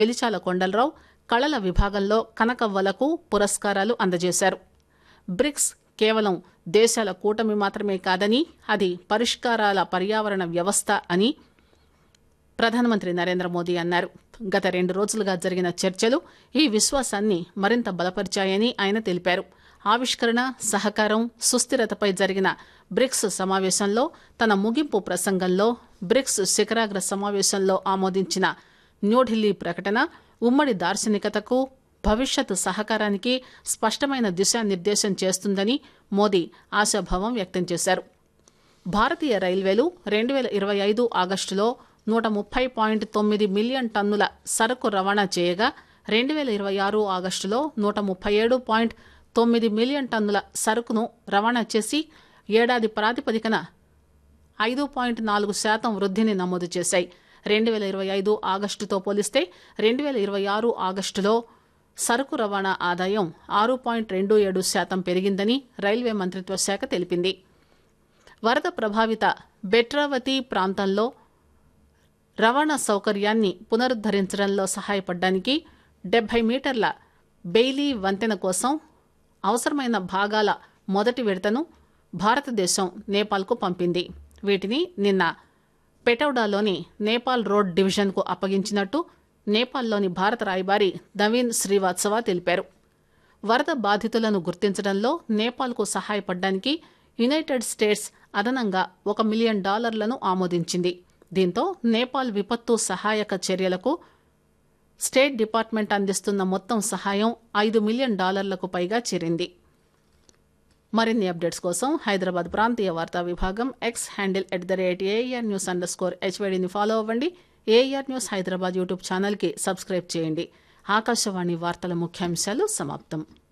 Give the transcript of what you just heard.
వెలిచాల కొండలరావు కళల విభాగంలో కనకవ్వలకు పురస్కారాలు అందజేశారు బ్రిక్స్ కేవలం దేశాల కూటమి మాత్రమే కాదని అది పరిష్కారాల పర్యావరణ వ్యవస్థ అని ప్రధానమంత్రి నరేంద్ర మోదీ అన్నారు గత రెండు రోజులుగా జరిగిన చర్చలు ఈ విశ్వాసాన్ని మరింత బలపరిచాయని ఆయన తెలిపారు ఆవిష్కరణ సహకారం సుస్థిరతపై జరిగిన బ్రిక్స్ సమావేశంలో తన ముగింపు ప్రసంగంలో బ్రిక్స్ శిఖరాగ్ర సమావేశంలో ఆమోదించిన న్యూఢిల్లీ ప్రకటన ఉమ్మడి దార్శనికతకు భవిష్యత్ సహకారానికి స్పష్టమైన దిశానిర్దేశం చేస్తుందని మోదీ ఆశాభావం వ్యక్తం చేశారు భారతీయ రైల్వేలు రెండు వేల ఇరవై ఐదు ఆగస్టులో నూట ముప్పై పాయింట్ తొమ్మిది మిలియన్ టన్నుల సరకు రవాణా చేయగా రెండు వేల ఇరవై ఆరు ఆగస్టులో నూట ముప్పై ఏడు పాయింట్ తొమ్మిది మిలియన్ టన్నుల సరుకును రవాణా చేసి ఏడాది ప్రాతిపదికన ఐదు పాయింట్ నాలుగు శాతం వృద్ధిని నమోదు చేశాయి రెండు వేల ఇరవై ఐదు ఆగస్టుతో పోలిస్తే రెండు వేల ఇరవై ఆరు ఆగస్టులో సరుకు రవాణా ఆదాయం ఆరు పాయింట్ రెండు ఏడు శాతం పెరిగిందని రైల్వే మంత్రిత్వ శాఖ తెలిపింది వరద ప్రభావిత బెట్రావతి ప్రాంతంలో రవాణా సౌకర్యాన్ని పునరుద్దరించడంలో సహాయపడడానికి డెబ్బై మీటర్ల బెయిలీ వంతెన కోసం అవసరమైన భాగాల మొదటి విడతను భారతదేశం నేపాల్కు పంపింది వీటిని నిన్న పెటౌడాలోని నేపాల్ రోడ్ డివిజన్కు అప్పగించినట్టు నేపాల్లోని భారత రాయబారి నవీన్ శ్రీవాత్సవ తెలిపారు వరద బాధితులను గుర్తించడంలో నేపాల్కు సహాయపడడానికి యునైటెడ్ స్టేట్స్ అదనంగా ఒక మిలియన్ డాలర్లను ఆమోదించింది దీంతో నేపాల్ విపత్తు సహాయక చర్యలకు స్టేట్ డిపార్ట్మెంట్ అందిస్తున్న మొత్తం సహాయం ఐదు మిలియన్ డాలర్లకు పైగా చేరింది మరిన్ని అప్డేట్స్ కోసం హైదరాబాద్ ప్రాంతీయ వార్తా విభాగం X handle at the rate AIR news underscore హెచ్వైడిని ఫాలో అవ్వండి ఏఆర్ న్యూస్ హైదరాబాద్ యూట్యూబ్ ఛానల్కి సబ్స్క్రైబ్ చేయండి ఆకాశవాణి వార్తల ముఖ్యాంశాలు సమాప్తం